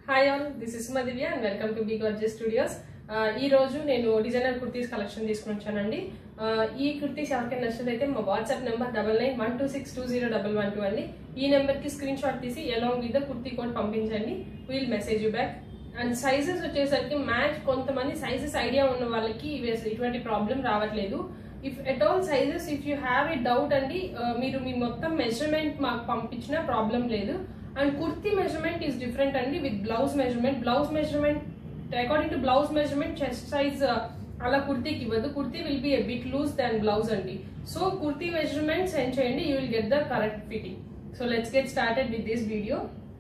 Hi all this is Divya and welcome to B gorgeous studios ఈ రోజు నేను designer kurtis collection తీసుకుని వచ్చానండి ఆ, ఈ కుర్తీస్ ఎవరికైనా నచ్చినట్లయితే మా WhatsApp number double nine one two six two zero double one two అండి ఈ నెంబర్కి స్క్రీన్ షాట్ తీసి along with the kurti code పంపించండి will message you back and sizes వచ్చేసరికి మ్యాచ్ కొంతమంది సైజెస్ ఐడియా ఉన్న వాళ్ళకి ఇవి- ఇటువంటి ప్రాబ్లం రావట్లేదు if at all sizes if you have a doubt అండి ఆ, మీరు మీ మొత్తం మెజర్మెంట్ మాకు పంపించినా ప్రాబ్లం లేదు and kurti measurement is different అండి with blouse measurement blouse measurement according to blouse measurement chest size అలా కుర్తీకి ఇవ్వదు kurti will be a bit loose than blouse అండి సో కుర్తీ మెజర్మెంట్ సెండ్ చేయండి you will get the correct fitting so let's get started with this video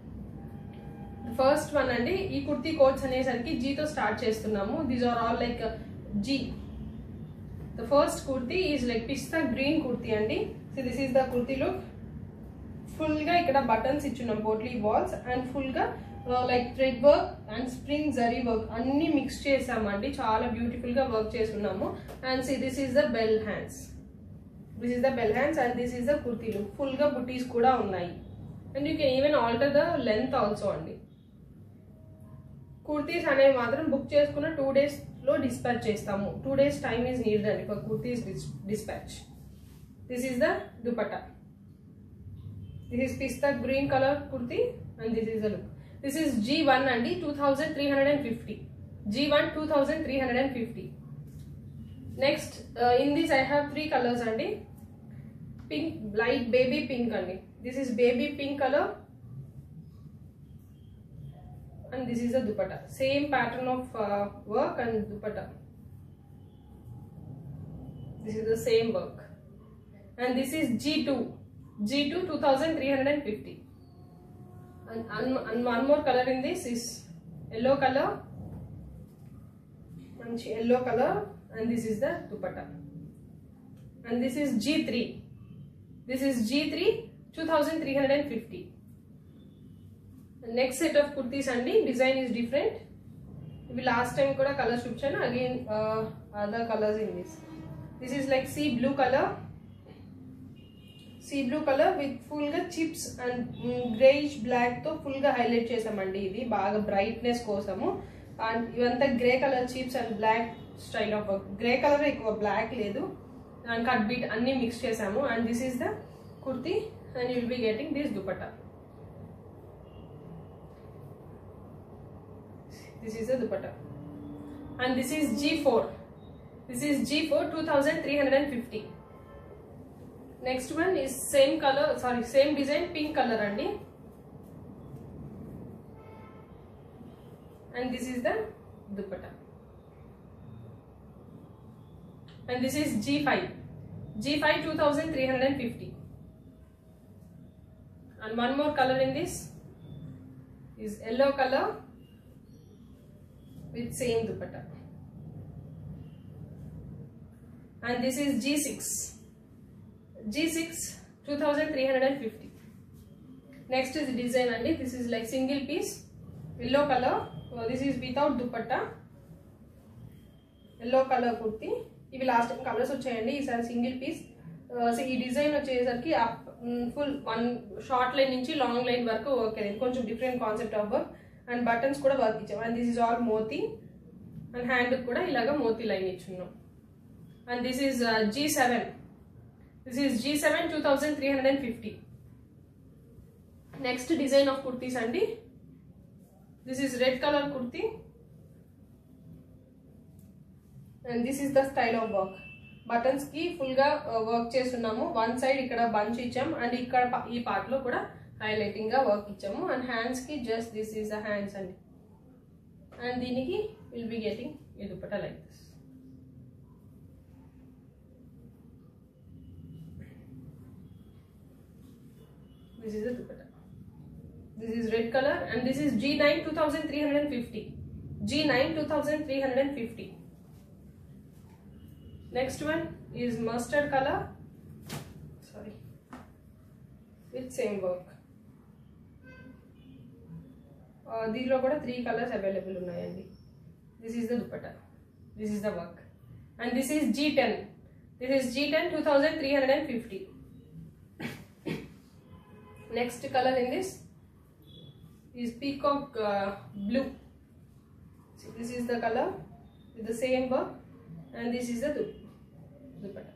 first one అండి ఈ kurti codes అనేసరికి జీతో start చేస్తున్నాము these are all like G the first kurti is like pista green kurti అండి so this is the kurti look full గా ఇక్కడ buttons ఇచ్చున్నాం potli balls and full గా like thread work and spring zari work అన్ని మిక్స్ చేసామండి చాలా బ్యూటిఫుల్ గా వర్క్ చేస్తున్నాము and see this is the bell hands this is the bell hands and this is the kurti look full గా బుటీస్ కూడా ఉన్నాయి and you can even alter the length also అండి కుర్తీస్ అనేవి మాత్రం బుక్ చేసుకున్న టూ డేస్ లో డిస్పాచ్ చేస్తాము two days time is need అండి for kurtis dispatch this is the dupatta this is pista green colour kurti and this is the look this is G one అండి two thousand three hundred and fifty G one two thousand three hundred and fifty next in this I have three colours అండి pink light baby pink అండి this is baby pink colour and this is a dupatta same pattern of uh, work and dupatta this is the same work and this is g2 g2 2350 and, and, and one more color in this is yellow color and yellow color and this is the dupatta and this is g3 this is g3 2350 next set of kurtis అండి design is different ఇవి last time కూడా colours చూపించాను again other colours in this this is like sea blue colour sea blue colour with full గా chips and greyish black తో full గా highlight చేసామండి ఇది బాగా బ్రైట్నెస్ కోసము అండ్ ఇవంతా grey colour chips and black style of work grey colour ఎక్కువ black లేదు అండ్ కట్ బీట్ అన్ని మిక్స్ చేసాము and this is the kurti and you will be getting this dupatta this is the dupatta and this is g4 this is g4 2350 next one is same color sorry same design pink color andi and this is the dupatta and this is g5 g5 2350 and one more color in this is yellow color with same dupatta and this is G6 G6 2350 next is design and this is like single piece yellow color so this is without dupatta yellow color kurti ఇవి last time colours వచ్చాయండి ఈసారి single piece ఈ design వచ్చేసరికి full one short line నుంచి long line వరకు work అయింది కొంచెం different concept of work and buttons కూడా వర్క్ ఇచ్చాం and this is all moti and hand కూడా ఇలాగా మోతీ లైన్ ఇచ్చున్నాం and this is G seven this is G seven two thousand three hundred and fifty next design of kurtis అండి this is red colour kurti and this is the style of work buttons కి full గా work చేస్తున్నాము one side ఇక్కడ bunch ఇచ్చాం and ఇక్కడ ప- ఈ part లో కూడా హైలైటింగ్ గా వర్క్ ఇచ్చాము అండ్ హ్యాండ్స్ కి just this is the hands అండి అండ్ దీనికి విల్ బి గెటింగ్ ఈ dupatta like this this is the dupatta this is red colour and this is G nine two thousand three hundred and fifty G nine two thousand three hundred and fifty Next one is mustard color. Sorry. With same work. Uh, దీనిలో కూడా three colours available ఉన్నాయండి this is the dupatta this is the work and this is G ten this is G ten two thousand three hundred and fifty next colour in this is peacock uh, blue. See, this is the color with the same work, and this is the du- dupatta.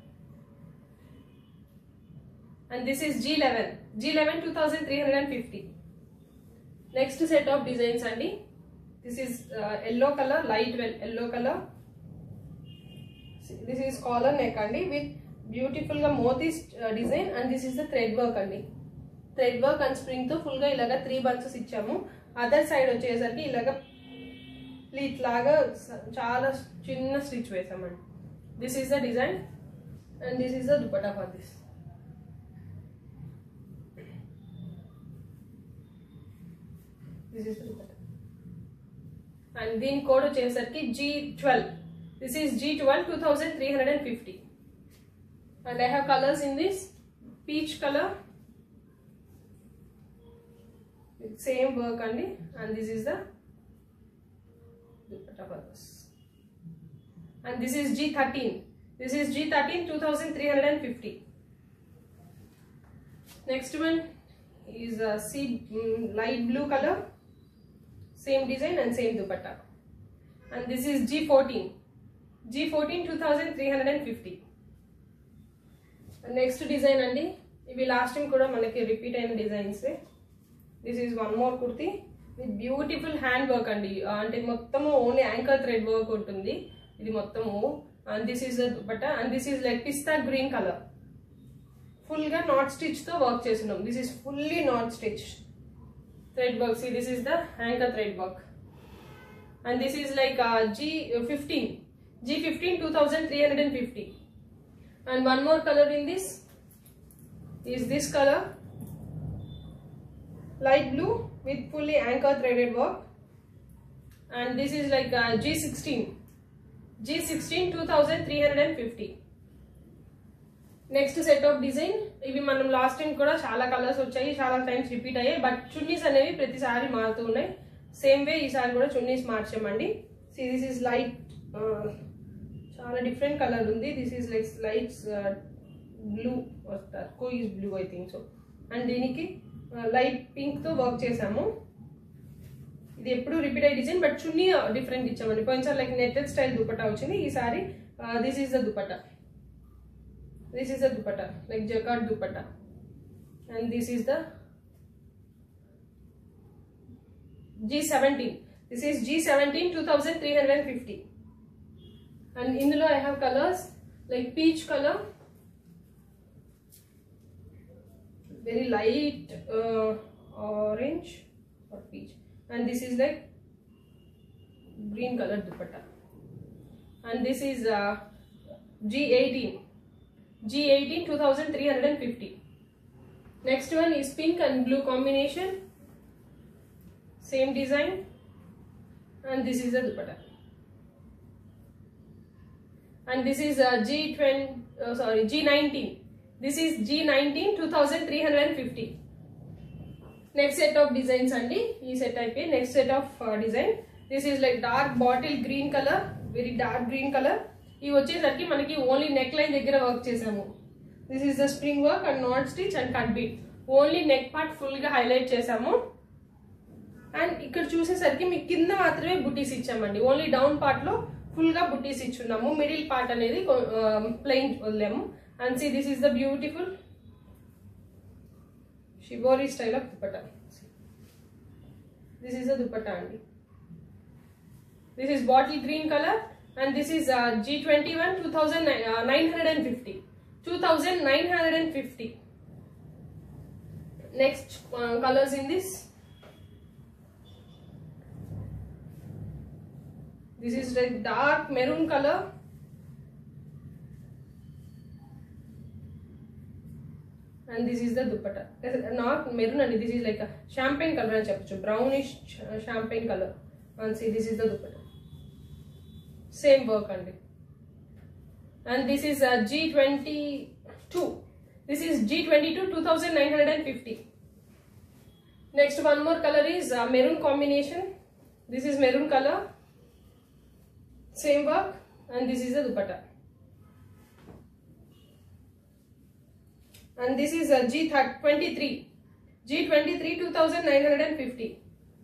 And this is G11. G11 2350. Next set of designs, Andy. This is uh, yellow color, light well, yellow color. See, this is collar neck, Andy, with beautiful గా motis design and this is the thread work అండి thread work and spring తో full గా ఇలాగా three bunches ఇచ్చాము other side వచ్చేసరికి ఇలాగా pleat లాగా స- చాలా చిన్న స్టిచ్ వేసామండి this is the design and this is the dupatta for this this is the dupatta and దీని కోడ్ వచ్చేసరికి G twelve this is G twelve two thousand three hundred and fifty and I have colours in this peach colour same work అండి and this is the dupatta for this. And this is G13. This is G13 2350. Next one is a sea mm, light blue color. Same design and same dupatta. And this is G14. G14 2350. Next design అండి ఇవి last time కూడా మనకి repeat అయిన designs this is one more kurti with beautiful hand work అండి ఆ, అంటే మొత్తము only anchor thread work ఉంటుంది ఇది మొత్తము and this is but and this is like pista green colour full గా నాట్ స్టిచ్ తో వర్క్ చేస్తున్నాం this is fully knot stitch thread work see this is the anchor thread work and this is like G fifteen G fifteen two thousand three hundred and fifty and one more color in this is this color light blue with fully anchor threaded work and this is like uh, G16 G16 2350 next set of design ఇవి మనం last time కూడా చాలా colours వచ్చాయి చాలా times repeat అయ్యాయి but chunnis అనేవి ప్రతిసారి మారుతూ ఉన్నాయి సేమ్ వే ఈసారి కూడా చున్నీస్ మార్చామండి దిస్ ఈస్ లైట్ చాలా డిఫరెంట్ కలర్ ఉంది this is like lights blue turquoise is blue I think so and దీనికి లైట్ పింక్ తో వర్క్ చేసాము ఇది ఎప్పుడు రిపీట్ అయ్యే డిజైన్ బట్ చున్నీ డిఫరెంట్ ఇచ్చామండి పోయినసారి లైక్ నెట్టెడ్ స్టైల్ దుపట్టా వచ్చింది ఈసారి this is the dupatta this is the dupatta like jacquard dupatta and this is the G seventeen this is G seventeen two thousand three hundred and fifty and ఇందులో I have colours like peach colour very light uh, orange or peach and this is like green color dupatta and this is uh, G18 G18 2350 next one is pink and blue combination same design and this is the dupatta and this is uh, G20 uh, sorry G19 this is G19 2350 next set of designs అండి ఈ set అయిపోయి next set of design this is like dark bottle green colour very dark green colour ఇవి వచ్చేసరికి మనకి only neck line దగ్గర work చేసాము this is the spring work and knot stitch and cut bead only neck part full గా highlight చేసాము and ఇక్కడ చూసేసరికి మీకు కింద మాత్రమే బుటీస్ ఇచ్చామండి ఓన్లీ డౌన్ పార్ట్ లో ఫుల్ గా బుటీస్ ఇచ్చున్నాము మిడిల్ పార్ట్ అనేది ప్లెయిన్ వదిలేము and see this is the beautiful shibori style of dupatta this is the dupatta అండి this is bottle green colour and this is G twenty one two thousand nine hundred and fifty two thousand nine hundred and fifty next colours in this This is like dark maroon color. And this is the dupatta. This- Not maroon and this is like a champagne color అని చెప్పచ్చు brownish ch- champagne color. And see this is the dupatta. Same work అండి. And this is a G22. This is G22 2950. Next one more color is uh, maroon combination. This is maroon color. Same work and this is the dupatta. And this is a G23. G23 2950.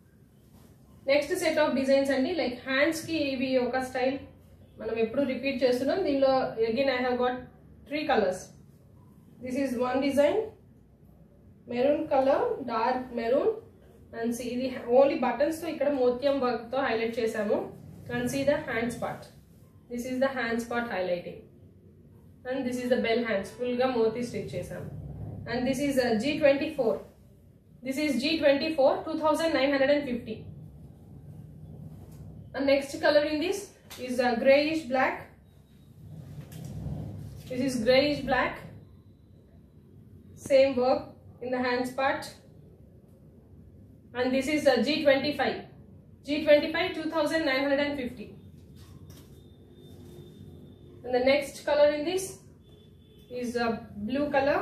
Next set of designs అండి like hands కి ఇవి ఒక style మనం ఎప్పుడు repeat చేస్తున్నాం దీనిలో again I have got three colours this is one design maroon colour dark maroon and see ఇది only buttons తో ఇక్కడ మోత్యం వర్క్ తో హైలైట్ చేసాము and see the hands part this is the hands part highlighting and this is the bell hands full గా మోతీ stitch చేసాము and this is G twenty four this is G twenty four two thousand nine hundred and fifty and next colour in this is greyish black this is greyish black same work in the hands part and this is a G25 G25 2950 and the next color in this is a blue color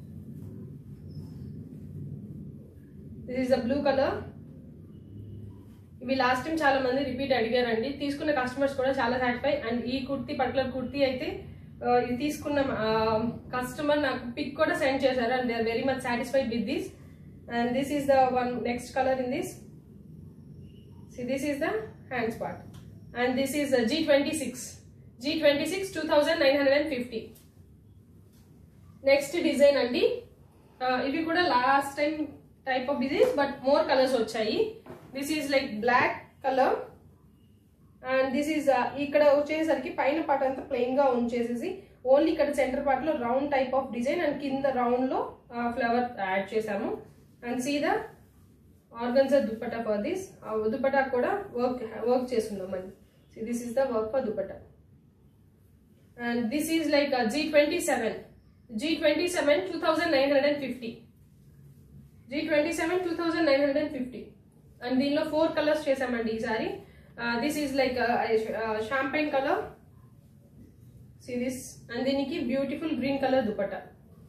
this is a blue color ఇవి last time చాలా మంది repeat అడిగారండి తీసుకున్న customers కూడా చాలా satisfy and ఈ kurti particular kurti అయితే ఆ, ఇది తీసుకున్న కస్టమర్ నాకు పిక్ కూడా సెండ్ చేశారు and they are very much satisfied with this and this is the one next colour in this see this is the hands part and this is G twenty six G twenty six two thousand nine hundred and fifty next design అండి ఆ, ఇవి కూడా last time type of designs but more colours వచ్చాయి this is like black colour and this is ఇక్కడ వచ్చేసరికి పైన part అంతా plain గా ఉంచేసేసి ఓన్లీ ఇక్కడ సెంటర్ పార్ట్ లో round type of design and కింద రౌండ్ లో ఫ్లవర్ యాడ్ చేసాము and see the organza dupatta for this ఆ దుప్పటా కూడా వర్క్ వర్క్ చేస్తున్నాం అండి see this is the work for dupatta and this is like G twenty seven G twenty seven two thousand nine hundred and fifty G twenty seven two thousand nine hundred and fifty and దీనిలో four colours చేసామండి ఈసారి this is like champagne colour see this and దీనికి beautiful green colour dupatta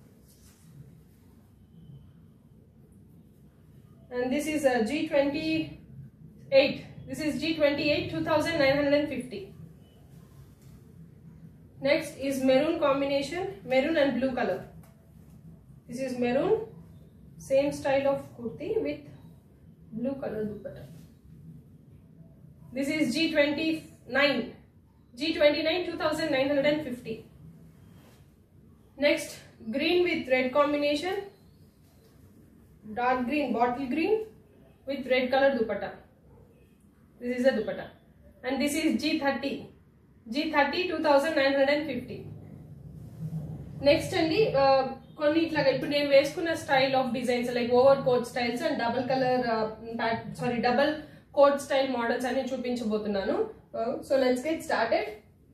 and this is G twenty eight this is G twenty eight two thousand nine hundred and fifty next is maroon combination maroon and blue colour this is maroon same style of kurti with blue color dupatta. This is G29. G29 2950. Next, green with red combination. Dark green, bottle green with red color dupatta. This is a dupatta. And this is G30. G30 2950. Next అండి ఆ, కొన్ని ఇట్లా ఇప్పుడు నేను వేసుకున్న style of designs like over coat styles and double colour sorry double coat style models అన్ని చూపించబోతున్నాను so let's get started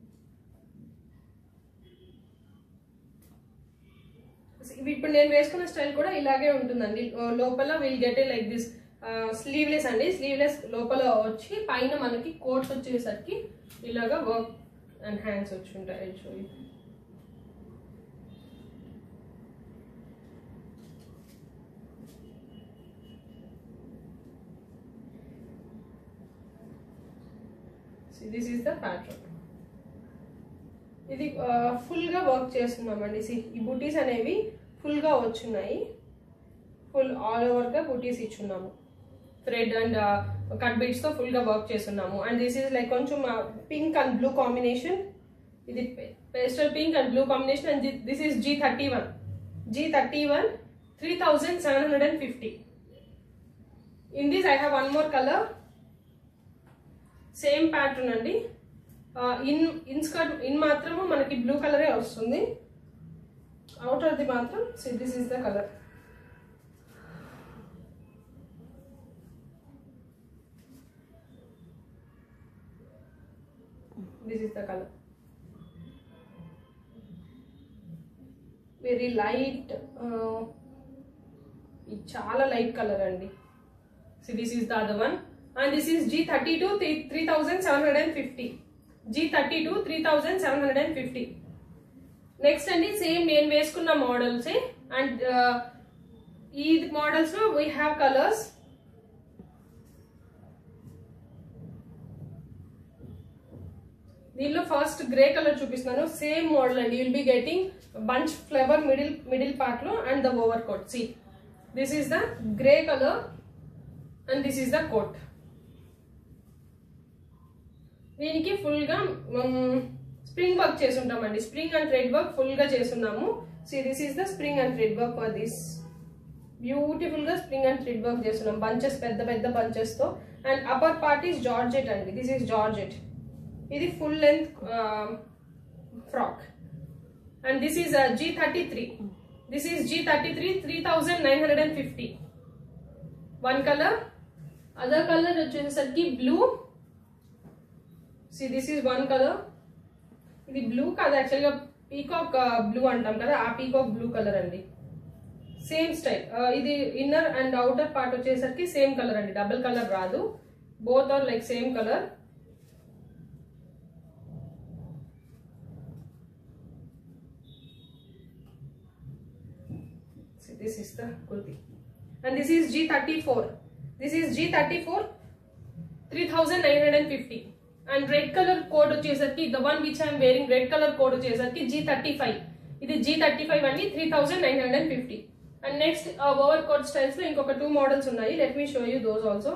ఇప్పుడు నేను వేసుకున్న స్టైల్ కూడా ఇలాగే ఉంటుందండి ఆ, లోపల will get a like this sleeveless అండి స్లీవ్లెస్ లోపల వచ్చి పైన మనకి కోట్స్ వచ్చేసరికి ఇలాగా వర్క్ అండ్ హ్యాండ్స్ వచ్చి ఉంటాయి so this is the pattern ఇది ఫుల్ గా వర్క్ చేస్తున్నామండి See, ఈ బుటీస్ అనేవి ఫుల్ గా వచ్చున్నాయి ఫుల్ ఆల్ ఓవర్ గా బుటీస్ ఇచ్చున్నాము థ్రెడ్ అండ్ కట్ బీట్స్ తో ఫుల్ గా వర్క్ చేస్తున్నాము అండ్ దిస్ ఈస్ లైక్ కొంచెం పింక్ అండ్ బ్లూ కాంబినేషన్ ఇది pastel pink and blue combination and this is G thirty one G thirty one three thousand seven hundred and fifty in this I have one more colour same pattern అండి in in skirt in మాత్రము మనకి blue కలరే వస్తుంది అవుటర్ది మాత్రం this is the colour this is the colour very light ఇది చాలా light colour అండి so this is the other one and this is G thirty two three thousand seven hundred and fifty G thirty two three thousand seven hundred and fifty next అండి same నేను వేసుకున్న మోడల్సే and ఈ models లో we have colours దీనిలో first grey colour చూపిస్తున్నాను same model అండి will be getting bunch flower middle middle part లో and the over coat see this is the grey colour and this is the coat దీనికి full గా spring work చేసి ఉంటామండి spring and thread work full గా చేస్తున్నాము see this is the spring and thread work for this beautiful గా spring and thread work చేస్తున్నాం bunches పెద్ద పెద్ద బంచెస్ తో and upper part is georgette అండి దిస్ ఈస్ జార్జెట్ ఇది full length frock and this is G thirty three this is G thirty three three thousand nine hundred and fifty one colour other colour వచ్చేసరికి blue see this is one colour ఇది blue కాదు యాక్చువల్గా peacock blue అంటాం కదా ఆ peacock blue colour అండి same style ఇది inner and outer part వచ్చేసరికి సేమ్ కలర్ అండి డబుల్ కలర్ రాదు both are like same colour this is the kurti and this is G34 this is G34 3950 and red colour code వచ్చేసరికి the one which I'm wearing red colour code వచ్చేసరికి G thirty five ఇది G thirty five అండి three thousand nine hundred and fifty and next over coat styles లో ఇంకొక two models ఉన్నాయి let me show you those also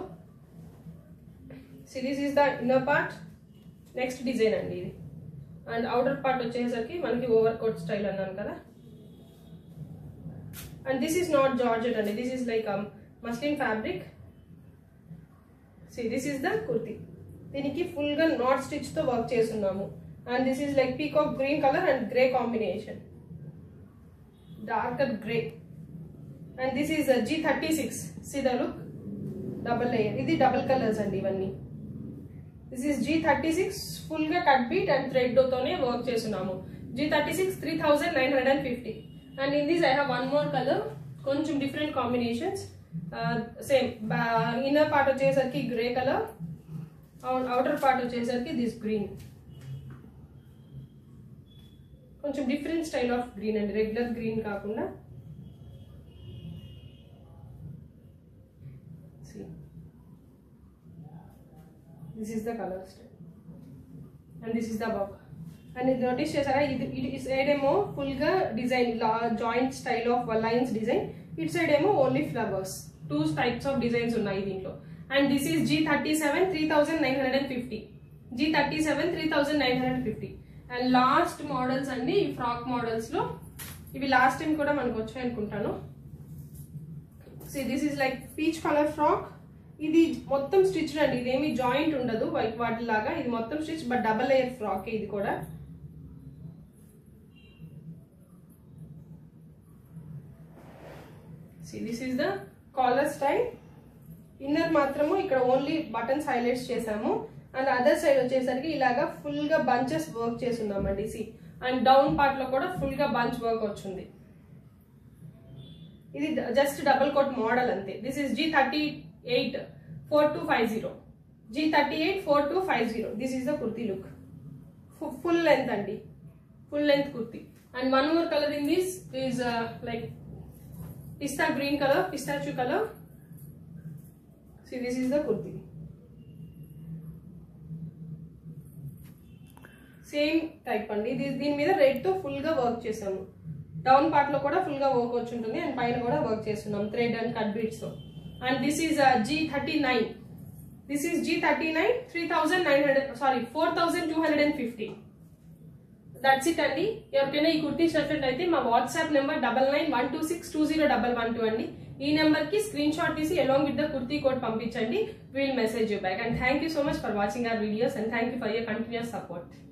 see this is the inner part next design అండి ఇది and outer part వచ్చేసరికి మనకి over coat style అన్నాను కదా and this is not georgette and this is like um, muslin fabric see this is the kurti దీనికి full గా knot stitch తో work చేస్తున్నాము and this is like peacock green colour and grey combination darker grey and this is G thirty six see the look double layer ఇది double colours అండి ఇవన్నీ this is G thirty six full గా cut bead and thread తోనే work చేస్తున్నాము G thirty six three thousand nine hundred and fifty and in this I have one more colour కొంచెం different combinations same inner part వచ్చేసరికి grey colour outer part వచ్చేసరికి this green కొంచెం different style of green అండి regular green కాకుండా this is the colour style and this is the work and ఇది notice చేశారా ఇది ఇటు సైడ్ ఏమో ఫుల్ గా డిజైన్ ఇలా joint style of lines design ఇటు సైడ్ ఏమో only flowers two types of designs ఉన్నాయి దీంట్లో and this is G thirty seven three thousand nine hundred and fifty G thirty seven three thousand nine hundred and fifty and last models అండి ఈ frock models లో ఇవి last time కూడా మనకు వచ్చాయి అనుకుంటాను see this is like peach colour frock ఇది మొత్తం స్టిచ్ అండి ఇదేమి జాయింట్ ఉండదు వైట్ వాటిలాగా ఇది మొత్తం stitch but double layer frock ఇది కూడా see this is the collar style inner మాత్రము ఇక్కడ ఓన్లీ బటన్స్ హైలైట్స్ చేసాము అండ్ అదర్ సైడ్ వచ్చేసరికి ఇలాగా ఫుల్ గా బంచెస్ వర్క్ చేస్తున్నామండి సి అండ్ డౌన్ పార్ట్ లో కూడా ఫుల్ గా బంచ్ వర్క్ వచ్చింది ఇది జస్ట్ డబుల్ కోట్ మోడల్ అంతే this is G thirty eight four two five zero G thirty eight four two five zero this is the kurti look full length అండి full length kurti and one more colour in this is like pista green colour pistachio colour see this is the kurti same type అండి ఇది దీని మీద red తో full గా work చేసాము down part లో కూడా ఫుల్ గా వర్క్ వచ్చి ఉంటుంది అండ్ పైన కూడా వర్క్ చేస్తున్నాం థ్రెడ్ అండ్ కట్ బీట్స్ తో and this is G thirty nine this is G thirty nine three thousand nine hundred sorry four thousand two hundred and fifty that's it అండి ఎవరికైనా ఈ కుర్తీస్ నచ్చినట్లయితే మా WhatsApp number double nine one two six two zero double one two అండి ఈ number కి screenshot తీసి along with the kurti code పంపించండి will message you back and thank you so much for watching our videos and thank you for your continuous support